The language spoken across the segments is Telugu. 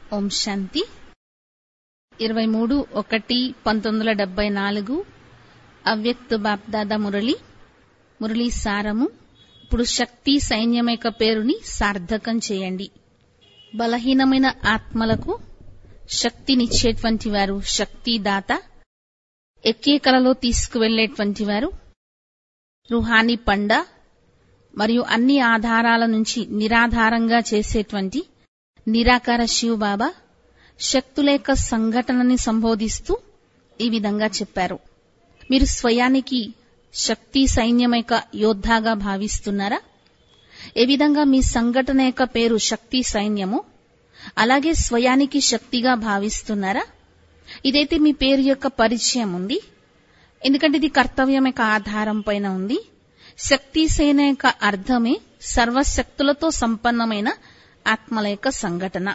ఓం శాంతి ఇరవై మూడు ఒకటి పంతొమ్మిది వందల డెబ్బై నాలుగు అవ్యక్త బాప్దాదా మురళి మురళి సారము ఇప్పుడు శక్తి సైన్యం యొక్క పేరుని సార్థకం చేయండి బలహీనమైన ఆత్మలకు శక్తినిచ్చేటువంటి వారు శక్తిదాత ఎక్కే కలలో తీసుకువెళ్లేటువంటి వారు రుహానీ పండ మరియు అన్ని ఆధారాల నుంచి నిరాధారంగా చేసేటువంటి నిరాకార శివ్ బాబా శక్తుల యొక్క సంఘటనని సంబోధిస్తూ ఈ విధంగా చెప్పారు మీరు స్వయానికి శక్తి సైన్యం యొక్క యోద్ధాగా భావిస్తున్నారా ఏ విధంగా మీ సంఘటన యొక్క పేరు శక్తి సైన్యము అలాగే స్వయానికి శక్తిగా భావిస్తున్నారా ఇదైతే మీ పేరు యొక్క పరిచయం ఉంది ఎందుకంటే ఇది కర్తవ్యం యొక్క ఆధారం పైన ఉంది శక్తి సేన యొక్క అర్థమే సర్వశక్తులతో సంపన్నమైన ఆత్మల యొక్క సంఘటన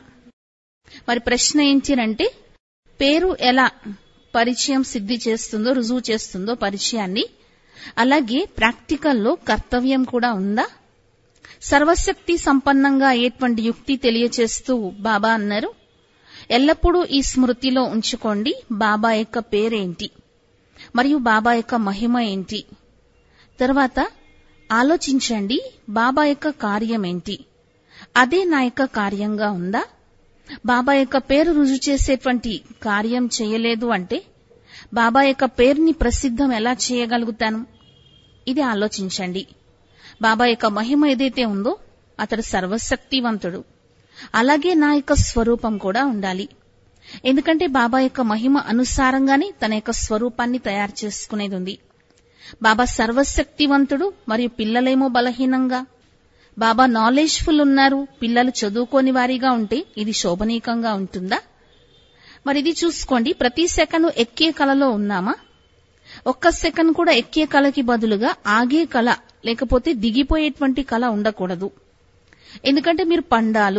మరి ప్రశ్న ఏంటినంటే పేరు ఎలా పరిచయం సిద్ధి చేస్తుందో రుజువు చేస్తుందో పరిచయాన్ని అలాగే ప్రాక్టికల్లో కర్తవ్యం కూడా ఉందా సర్వశక్తి సంపన్నంగా అయ్యేటువంటి యుక్తి తెలియచేస్తూ బాబా అన్నారు ఎల్లప్పుడూ ఈ స్మృతిలో ఉంచుకోండి బాబా యొక్క పేరేంటి మరియు బాబా యొక్క మహిమ ఏంటి తర్వాత ఆలోచించండి బాబా యొక్క కార్యం ఏంటి అదే నా యొక్క కార్యంగా ఉందా బాబా యొక్క పేరు రుజువు చేసేటువంటి కార్యం చేయలేదు అంటే బాబా యొక్క పేరుని ప్రసిద్ధం ఎలా చేయగలుగుతాను ఇది ఆలోచించండి బాబా యొక్క మహిమ ఏదైతే ఉందో అతడు సర్వశక్తివంతుడు అలాగే నా యొక్క స్వరూపం కూడా ఉండాలి ఎందుకంటే బాబా యొక్క మహిమ అనుసారంగానే తన యొక్క స్వరూపాన్ని తయారు చేసుకునేది ఉంది బాబా సర్వశక్తివంతుడు మరియు పిల్లలేమో బలహీనంగా బాబా నాలెడ్జ్ఫుల్ ఉన్నారు పిల్లలు చదువుకోని వారిగా ఉంటే ఇది శోభనీయంగా ఉంటుందా మరి ఇది చూసుకోండి ప్రతి సెకండ్ ఎక్కే కళలో ఉన్నామా ఒక్క సెకండ్ కూడా ఎక్కే కళకి బదులుగా ఆగే కళ లేకపోతే దిగిపోయేటువంటి కళ ఉండకూడదు ఎందుకంటే మీరు పండాలు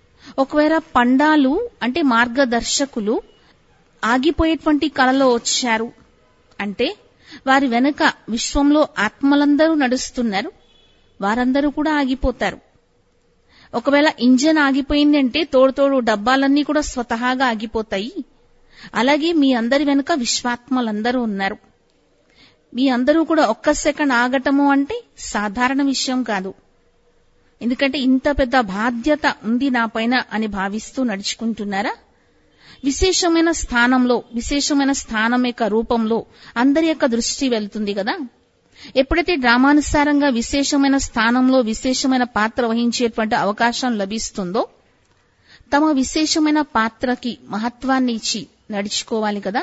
ఒకవేళ పండాలు అంటే మార్గదర్శకులు ఆగిపోయేటువంటి కళలో వచ్చారు అంటే వారి వెనుక విశ్వంలో ఆత్మలందరూ నడుస్తున్నారు వారందరూ కూడా ఆగిపోతారు ఒకవేళ ఇంజన్ ఆగిపోయింది అంటే తోడు తోడు డబ్బాలన్నీ కూడా స్వతహాగా ఆగిపోతాయి అలాగే మీ అందరి వెనుక విశ్వాత్మలందరూ ఉన్నారు మీ అందరూ కూడా ఒక్క సెకండ్ ఆగటము అంటే సాధారణ విషయం కాదు ఎందుకంటే ఇంత పెద్ద బాధ్యత ఉంది నా పైన అని భావిస్తూ నడుచుకుంటున్నారా విశేషమైన స్థానంలో విశేషమైన స్థానం యొక్క రూపంలో అందరి యొక్క దృష్టి వెళ్తుంది కదా ఎప్పుడైతే డ్రామానుసారంగా విశేషమైన స్థానంలో విశేషమైన పాత్ర వహించేటువంటి అవకాశం లభిస్తుందో తమ విశేషమైన పాత్రకి మహత్వాన్ని ఇచ్చి నడుచుకోవాలి కదా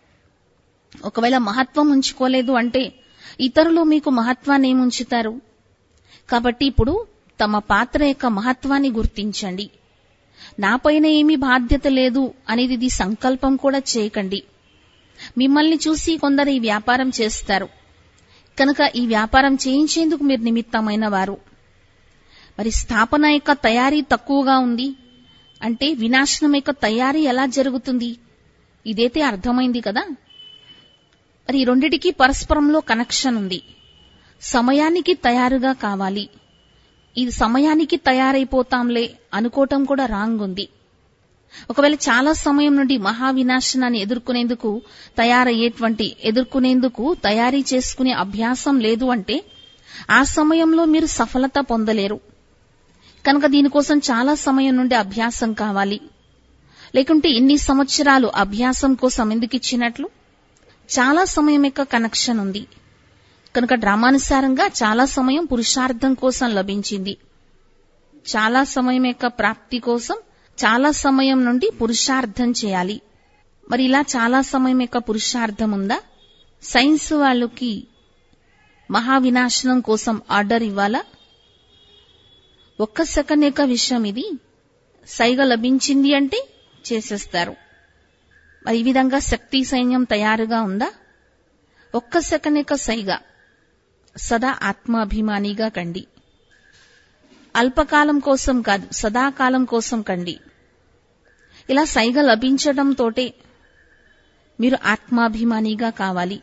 ఒకవేళ మహత్వం ఉంచుకోలేదు అంటే ఇతరులు మీకు మహత్వాన్ని ఏముంచుతారు కాబట్టి ఇప్పుడు తమ పాత్ర యొక్క మహత్వాన్ని గుర్తించండి నాపైన ఏమీ బాధ్యత లేదు అనేది ఇది సంకల్పం కూడా చేయకండి మిమ్మల్ని చూసి కొందరు ఈ వ్యాపారం చేస్తారు కనుక ఈ వ్యాపారం చేయించేందుకు మీరు నిమిత్తమైన వారు మరి స్థాపన యొక్క తయారీ తక్కువగా ఉంది అంటే వినాశనం యొక్క తయారీ ఎలా జరుగుతుంది ఇదైతే అర్థమైంది కదా మరి ఈ రెండిటికి పరస్పరంలో కనెక్షన్ ఉంది సమయానికి తయారుగా కావాలి ఇది సమయానికి తయారైపోతాంలే అనుకోవటం కూడా రాంగ్ ఉంది ఒకవేళ చాలా సమయం నుండి మహావినాశనాన్ని ఎదుర్కొనేందుకు తయారయ్యేటువంటి ఎదుర్కొనేందుకు తయారీ చేసుకునే అభ్యాసం లేదు అంటే ఆ సమయంలో మీరు సఫలత పొందలేరు కనుక దీనికోసం చాలా సమయం నుండి అభ్యాసం కావాలి లేకుంటే ఇన్ని సంవత్సరాలు అభ్యాసం కోసం ఎందుకు ఇచ్చినట్లు చాలా సమయం యొక్క కనెక్షన్ ఉంది కనుక డ్రామానుసారంగా చాలా సమయం పురుషార్థం కోసం లభించింది చాలా సమయం యొక్క ప్రాప్తి కోసం చాలా సమయం నుండి పురుషార్థం చేయాలి మరి ఇలా చాలా సమయం యొక్క పురుషార్థం ఉందా సైన్స్ వాళ్ళకి మహావినాశనం కోసం ఆర్డర్ ఇవ్వాలా ఒక్క సెకండ్ యొక్క విషయం ఇది సైగ లభించింది అంటే చేసేస్తారు మరి ఈ విధంగా శక్తి సైన్యం తయారుగా ఉందా ఒక్క సెకండ్ యొక్క సైగ సదా ఆత్మాభిమానిగా కండి అల్పకాలం కోసం కాదు సదాకాలం కోసం కండి ఇలా సైగ లభించడంతోటే మీరు ఆత్మాభిమానిగా కావాలి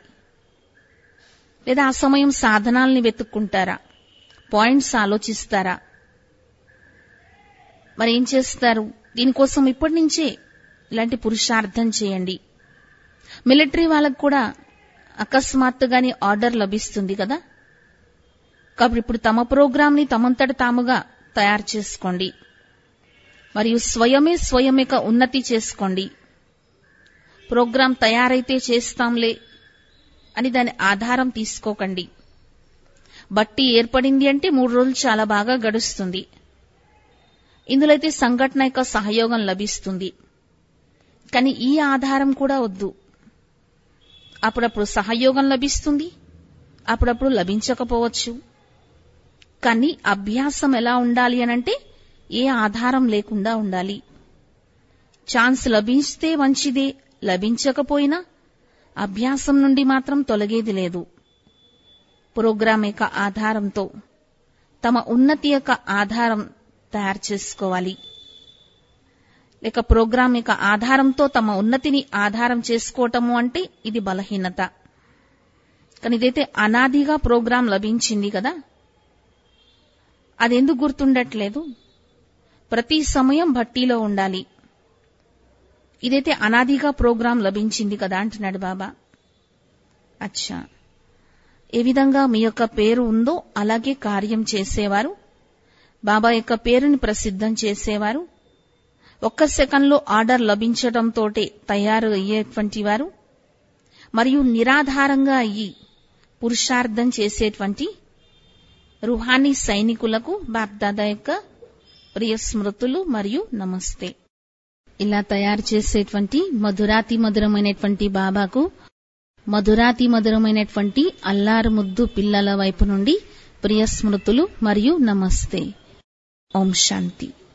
లేదా ఆ సమయం సాధనాల్ని వెతుక్కుంటారా పాయింట్స్ ఆలోచిస్తారా మరి ఏం చేస్తారు దీనికోసం ఇప్పటి నుంచే ఇలాంటి పురుషార్థం చేయండి మిలిటరీ వాళ్ళకు కూడా అకస్మాత్తుగానే ఆర్డర్ లభిస్తుంది కదా కాబట్టి ఇప్పుడు తమ ప్రోగ్రాంని తమంతట తాముగా తయారు చేసుకోండి మరియు స్వయమే స్వయమిక ఉన్నతి చేసుకోండి ప్రోగ్రాం తయారైతే చేస్తాంలే అని దాని ఆధారం తీసుకోకండి బట్టి ఏర్పడింది అంటే మూడు రోజులు చాలా బాగా గడుస్తుంది ఇందులో అయితే సంఘటన యొక్క సహయోగం లభిస్తుంది కానీ ఈ ఆధారం కూడా వద్దు అప్పుడప్పుడు సహయోగం లభిస్తుంది అప్పుడప్పుడు లభించకపోవచ్చు కానీ అభ్యాసం ఎలా ఉండాలి అనంటే ఏ ఆధారం లేకుండా ఉండాలి ఛాన్స్ లభిస్తే మంచిదే లభించకపోయినా అభ్యాసం నుండి మాత్రం తొలగేది లేదు ప్రోగ్రాం యొక్క ఆధారంతో తమ ఉన్నతి యొక్క ఆధారం తయారు చేసుకోవాలి లేక ప్రోగ్రాం యొక్క ఆధారంతో తమ ఉన్నతిని ఆధారం చేసుకోవటము అంటే ఇది బలహీనత కానీ ఇదైతే అనాదిగా ప్రోగ్రాం లభించింది కదా అదెందుకు గుర్తుండట్లేదు ప్రతి సమయం భట్టీలో ఉండాలి ఇదైతే అనాదిగా ప్రోగ్రాం లభించింది కదా అంటున్నాడు బాబా అచ్చా ఏ విధంగా మీ యొక్క పేరు ఉందో అలాగే కార్యం చేసేవారు బాబా యొక్క పేరుని ప్రసిద్ధం చేసేవారు ఒక్క సెకండ్లో ఆర్డర్ లభించడంతో తయారు అయ్యేటువంటి వారు మరియు నిరాధారంగా అయ్యి పురుషార్థం చేసేటువంటి రుహానీ సైనికులకు బాప్దాదా యొక్క ప్రియ స్మృతులు మరియు నమస్తే ఇలా తయారు చేసేటువంటి మధురాతి మధురమైనటువంటి బాబాకు మధురాతి మధురమైనటువంటి అల్లారు ముద్దు పిల్లల వైపు నుండి ప్రియ స్మృతులు మరియు నమస్తే ఓం శాంతి